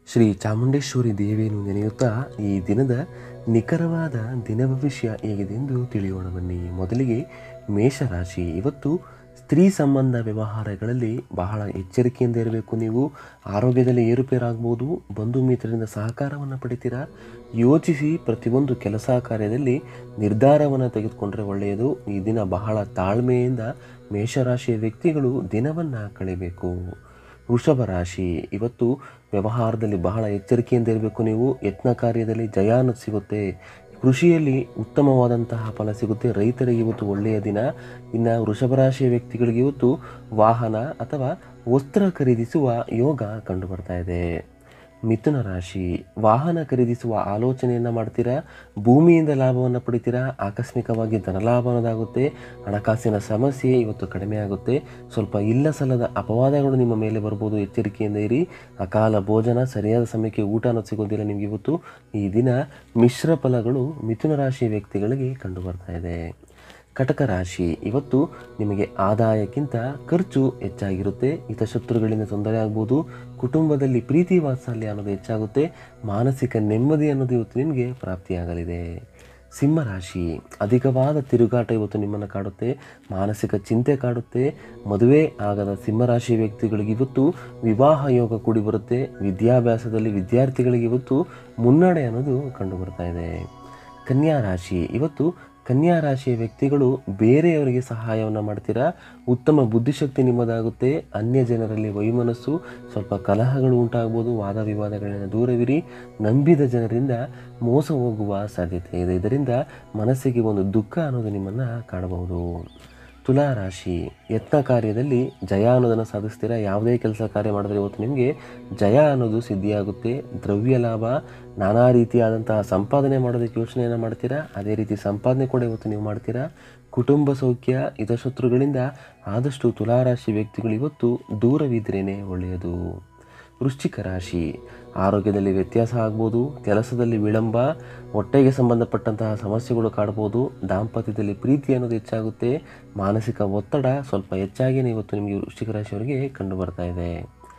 ಶ್ರೀ ಚಾಮುಂಡೇಶ್ವರಿ ದೇವಿಯನ್ನು ನೆನೆಯುತ್ತಾ ಈ ದಿನದ ನಿಖರವಾದ ದಿನ ಭವಿಷ್ಯ ಹೇಗಿದೆ ಎಂದು ತಿಳಿಯೋಣ ಬನ್ನಿ ಮೊದಲಿಗೆ ಮೇಷರಾಶಿ ಇವತ್ತು ಸ್ತ್ರೀ ಸಂಬಂಧ ವ್ಯವಹಾರಗಳಲ್ಲಿ ಬಹಳ ಎಚ್ಚರಿಕೆಯಿಂದ ಇರಬೇಕು ನೀವು ಆರೋಗ್ಯದಲ್ಲಿ ಏರುಪೇರಾಗ್ಬೋದು ಬಂಧು ಮಿತ್ರರಿಂದ ಸಹಕಾರವನ್ನು ಪಡಿತೀರಾ ಯೋಚಿಸಿ ಪ್ರತಿಯೊಂದು ಕೆಲಸ ಕಾರ್ಯದಲ್ಲಿ ನಿರ್ಧಾರವನ್ನು ತೆಗೆದುಕೊಂಡ್ರೆ ಒಳ್ಳೆಯದು ಈ ದಿನ ಬಹಳ ತಾಳ್ಮೆಯಿಂದ ಮೇಷರಾಶಿಯ ವ್ಯಕ್ತಿಗಳು ದಿನವನ್ನು ಕಳಿಬೇಕು ವೃಷಭ ರಾಶಿ ಇವತ್ತು ವ್ಯವಹಾರದಲ್ಲಿ ಬಹಳ ಎಚ್ಚರಿಕೆಯಿಂದ ಇರಬೇಕು ನೀವು ಯತ್ನ ಕಾರ್ಯದಲ್ಲಿ ಜಯ ಅನ್ನೋದು ಸಿಗುತ್ತೆ ಕೃಷಿಯಲ್ಲಿ ಉತ್ತಮವಾದಂತಹ ಫಲ ಸಿಗುತ್ತೆ ರೈತರಿಗೆ ಇವತ್ತು ಒಳ್ಳೆಯ ದಿನ ಇನ್ನು ವೃಷಭ ರಾಶಿಯ ವ್ಯಕ್ತಿಗಳಿಗೆ ಇವತ್ತು ವಾಹನ ಅಥವಾ ವಸ್ತ್ರ ಖರೀದಿಸುವ ಯೋಗ ಕಂಡು ಬರ್ತಾ ಇದೆ ಮಿಥುನ ರಾಶಿ ವಾಹನ ಖರೀದಿಸುವ ಆಲೋಚನೆಯನ್ನು ಮಾಡ್ತೀರಾ ಭೂಮಿಯಿಂದ ಲಾಭವನ್ನು ಪಡಿತೀರಾ ಆಕಸ್ಮಿಕವಾಗಿ ಧನಲಾಭ ಅನ್ನೋದಾಗುತ್ತೆ ಹಣಕಾಸಿನ ಸಮಸ್ಯೆ ಇವತ್ತು ಕಡಿಮೆ ಆಗುತ್ತೆ ಸ್ವಲ್ಪ ಇಲ್ಲ ಸಲ್ಲದ ಅಪವಾದಗಳು ನಿಮ್ಮ ಮೇಲೆ ಬರ್ಬೋದು ಎಚ್ಚರಿಕೆಯಿಂದ ಇರಿ ಅಕಾಲ ಭೋಜನ ಸರಿಯಾದ ಸಮಯಕ್ಕೆ ಊಟ ಅನ್ನೋದು ಸಿಗೋದಿಲ್ಲ ನಿಮಗೆ ಇವತ್ತು ಈ ದಿನ ಮಿಶ್ರ ಫಲಗಳು ಮಿಥುನ ರಾಶಿಯ ವ್ಯಕ್ತಿಗಳಿಗೆ ಕಂಡು ಬರ್ತಾ ಇದೆ ಕಟಕ ರಾಶಿ ಇವತ್ತು ನಿಮಗೆ ಆದಾಯಕ್ಕಿಂತ ಖರ್ಚು ಹೆಚ್ಚಾಗಿರುತ್ತೆ ಹಿತಶತ್ರುಗಳಿಂದ ತೊಂದರೆ ಆಗ್ಬೋದು ಕುಟುಂಬದಲ್ಲಿ ಪ್ರೀತಿ ವಾತ್ಸಲ್ಯ ಅನ್ನೋದು ಹೆಚ್ಚಾಗುತ್ತೆ ಮಾನಸಿಕ ನೆಮ್ಮದಿ ಅನ್ನೋದು ಇವತ್ತು ನಿಮಗೆ ಪ್ರಾಪ್ತಿಯಾಗಲಿದೆ ಸಿಂಹರಾಶಿ ಅಧಿಕವಾದ ತಿರುಗಾಟ ಇವತ್ತು ನಿಮ್ಮನ್ನು ಕಾಡುತ್ತೆ ಮಾನಸಿಕ ಚಿಂತೆ ಕಾಡುತ್ತೆ ಮದುವೆ ಆಗದ ಸಿಂಹರಾಶಿ ವ್ಯಕ್ತಿಗಳಿಗೆ ಇವತ್ತು ವಿವಾಹ ಯೋಗ ಕೂಡಿ ಬರುತ್ತೆ ವಿದ್ಯಾಭ್ಯಾಸದಲ್ಲಿ ವಿದ್ಯಾರ್ಥಿಗಳಿಗೆ ಇವತ್ತು ಮುನ್ನಡೆ ಅನ್ನೋದು ಕಂಡು ಬರ್ತಾ ಇದೆ ಕನ್ಯಾ ರಾಶಿ ಇವತ್ತು ಕನ್ಯಾ ರಾಶಿಯ ವ್ಯಕ್ತಿಗಳು ಬೇರೆಯವರಿಗೆ ಸಹಾಯವನ್ನು ಮಾಡ್ತೀರಾ ಉತ್ತಮ ಬುದ್ಧಿಶಕ್ತಿ ನಿಮ್ಮದಾಗುತ್ತೆ ಅನ್ಯ ಜನರಲ್ಲಿ ವೈಮನಸ್ಸು ಸ್ವಲ್ಪ ಕಲಹಗಳು ಉಂಟಾಗ್ಬೋದು ವಾದ ವಿವಾದಗಳಿಂದ ದೂರವಿರಿ ನಂಬಿದ ಜನರಿಂದ ಮೋಸ ಹೋಗುವ ಸಾಧ್ಯತೆ ಇದೆ ಇದರಿಂದ ಮನಸ್ಸಿಗೆ ಒಂದು ದುಃಖ ಅನ್ನೋದು ನಿಮ್ಮನ್ನು ಕಾಣಬಹುದು ತುಲಾ ರಾಶಿ ಯತ್ನ ಕಾರ್ಯದಲ್ಲಿ ಜಯ ಅನ್ನೋದನ್ನು ಸಾಧಿಸ್ತೀರಾ ಯಾವುದೇ ಕೆಲಸ ಕಾರ್ಯ ಮಾಡಿದ್ರೆ ಇವತ್ತು ನಿಮಗೆ ಜಯ ಅನ್ನೋದು ಸಿದ್ಧಿಯಾಗುತ್ತೆ ದ್ರವ್ಯ ಲಾಭ ನಾನಾ ರೀತಿಯಾದಂತಹ ಸಂಪಾದನೆ ಮಾಡೋದಕ್ಕೆ ಯೋಚನೆಯನ್ನು ಮಾಡ್ತೀರಾ ಅದೇ ರೀತಿ ಸಂಪಾದನೆ ಕೂಡ ಇವತ್ತು ನೀವು ಮಾಡ್ತೀರಾ ಕುಟುಂಬ ಸೌಖ್ಯ ಹಿತಶತ್ರುಗಳಿಂದ ಆದಷ್ಟು ತುಲಾರಾಶಿ ವ್ಯಕ್ತಿಗಳು ಇವತ್ತು ದೂರವಿದ್ರೇ ಒಳ್ಳೆಯದು ವೃಶ್ಚಿಕ ರಾಶಿ ಆರೋಗ್ಯದಲ್ಲಿ ವ್ಯತ್ಯಾಸ ಆಗ್ಬೋದು ಕೆಲಸದಲ್ಲಿ ವಿಳಂಬ ಹೊಟ್ಟೆಗೆ ಸಂಬಂಧಪಟ್ಟಂತಹ ಸಮಸ್ಯೆಗಳು ಕಾಡ್ಬೋದು ದಾಂಪತ್ಯದಲ್ಲಿ ಪ್ರೀತಿ ಅನ್ನೋದು ಹೆಚ್ಚಾಗುತ್ತೆ ಮಾನಸಿಕ ಒತ್ತಡ ಸ್ವಲ್ಪ ಹೆಚ್ಚಾಗಿಯೇ ಇವತ್ತು ನಿಮಗೆ ವೃಶ್ಚಿಕ ರಾಶಿಯವರಿಗೆ ಕಂಡು ಬರ್ತಾ ಇದೆ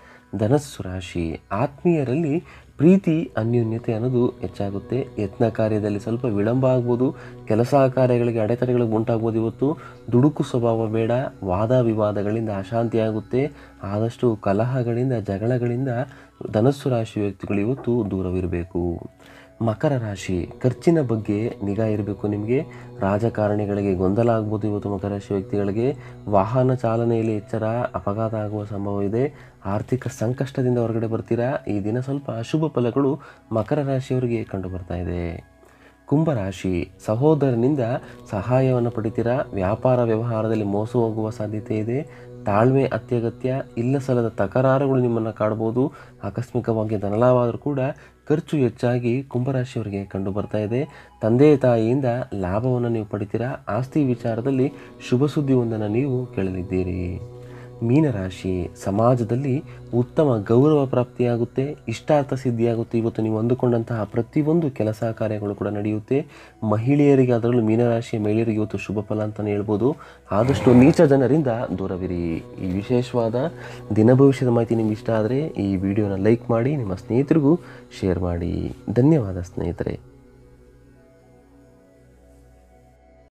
ಧನಸ್ಸು ರಾಶಿ ಆತ್ಮೀಯರಲ್ಲಿ ಪ್ರೀತಿ ಅನ್ಯೋನ್ಯತೆ ಅನ್ನೋದು ಹೆಚ್ಚಾಗುತ್ತೆ ಯತ್ನ ಕಾರ್ಯದಲ್ಲಿ ಸ್ವಲ್ಪ ವಿಳಂಬ ಆಗ್ಬೋದು ಕೆಲಸ ಕಾರ್ಯಗಳಿಗೆ ಅಡೆತಡೆಗಳು ಉಂಟಾಗ್ಬೋದು ಇವತ್ತು ದುಡುಕು ಸ್ವಭಾವ ಬೇಡ ವಾದ ವಿವಾದಗಳಿಂದ ಅಶಾಂತಿ ಆಗುತ್ತೆ ಆದಷ್ಟು ಕಲಹಗಳಿಂದ ಜಗಳಗಳಿಂದ ಧನಸ್ಸು ರಾಶಿ ವ್ಯಕ್ತಿಗಳು ಇವತ್ತು ದೂರವಿರಬೇಕು ಮಕರ ರಾಶಿ ಖರ್ಚಿನ ಬಗ್ಗೆ ನಿಗಾ ಇರಬೇಕು ನಿಮಗೆ ರಾಜಕಾರಣಿಗಳಿಗೆ ಗೊಂದಲ ಆಗ್ಬೋದು ಇವತ್ತು ಮಕರ ರಾಶಿ ವ್ಯಕ್ತಿಗಳಿಗೆ ವಾಹನ ಚಾಲನೆಯಲ್ಲಿ ಎಚ್ಚರ ಅಪಘಾತ ಆಗುವ ಸಂಭವ ಇದೆ ಆರ್ಥಿಕ ಸಂಕಷ್ಟದಿಂದ ಹೊರಗಡೆ ಬರ್ತೀರಾ ಈ ದಿನ ಸ್ವಲ್ಪ ಅಶುಭ ಫಲಗಳು ಮಕರ ರಾಶಿಯವರಿಗೆ ಕಂಡು ಬರ್ತಾ ಇದೆ ಕುಂಭರಾಶಿ ಸಹೋದರನಿಂದ ಸಹಾಯವನ್ನು ಪಡಿತೀರಾ ವ್ಯಾಪಾರ ವ್ಯವಹಾರದಲ್ಲಿ ಮೋಸ ಹೋಗುವ ಸಾಧ್ಯತೆ ಇದೆ ತಾಳ್ಮೆ ಅತ್ಯಗತ್ಯ ಇಲ್ಲ ಸಲ್ಲದ ತಕರಾರುಗಳು ನಿಮ್ಮನ್ನು ಕಾಡ್ಬೋದು ಆಕಸ್ಮಿಕವಾಗಿ ಧನಲಾಭ ಕೂಡ ಖರ್ಚು ಹೆಚ್ಚಾಗಿ ಕುಂಭರಾಶಿಯವರಿಗೆ ಕಂಡು ಬರ್ತಾ ಇದೆ ತಂದೆ ತಾಯಿಯಿಂದ ಲಾಭವನ್ನು ನೀವು ಪಡಿತೀರಾ ಆಸ್ತಿ ವಿಚಾರದಲ್ಲಿ ಶುಭ ಸುದ್ದಿಯೊಂದನ್ನು ನೀವು ಕೇಳಲಿದ್ದೀರಿ ಮೀನರಾಶಿ ಸಮಾಜದಲ್ಲಿ ಉತ್ತಮ ಗೌರವ ಪ್ರಾಪ್ತಿಯಾಗುತ್ತೆ ಇಷ್ಟಾರ್ಥ ಸಿದ್ಧಿಯಾಗುತ್ತೆ ಇವತ್ತು ನೀವು ಅಂದುಕೊಂಡಂತಹ ಪ್ರತಿಯೊಂದು ಕೆಲಸ ಕಾರ್ಯಗಳು ಕೂಡ ನಡೆಯುತ್ತೆ ಮಹಿಳೆಯರಿಗೆ ಅದರಲ್ಲೂ ಮೀನರಾಶಿಯ ಮಹಿಳೆಯರಿಗೆ ಇವತ್ತು ಶುಭ ಫಲ ಅಂತಲೇ ಹೇಳ್ಬೋದು ಆದಷ್ಟು ನೀಚ ಜನರಿಂದ ದೂರವಿರಿ ಈ ವಿಶೇಷವಾದ ದಿನ ಭವಿಷ್ಯದ ಮಾಹಿತಿ ನಿಮ್ಗೆ ಇಷ್ಟ ಆದರೆ ಈ ವಿಡಿಯೋನ ಲೈಕ್ ಮಾಡಿ ನಿಮ್ಮ ಸ್ನೇಹಿತರಿಗೂ ಶೇರ್ ಮಾಡಿ ಧನ್ಯವಾದ ಸ್ನೇಹಿತರೆ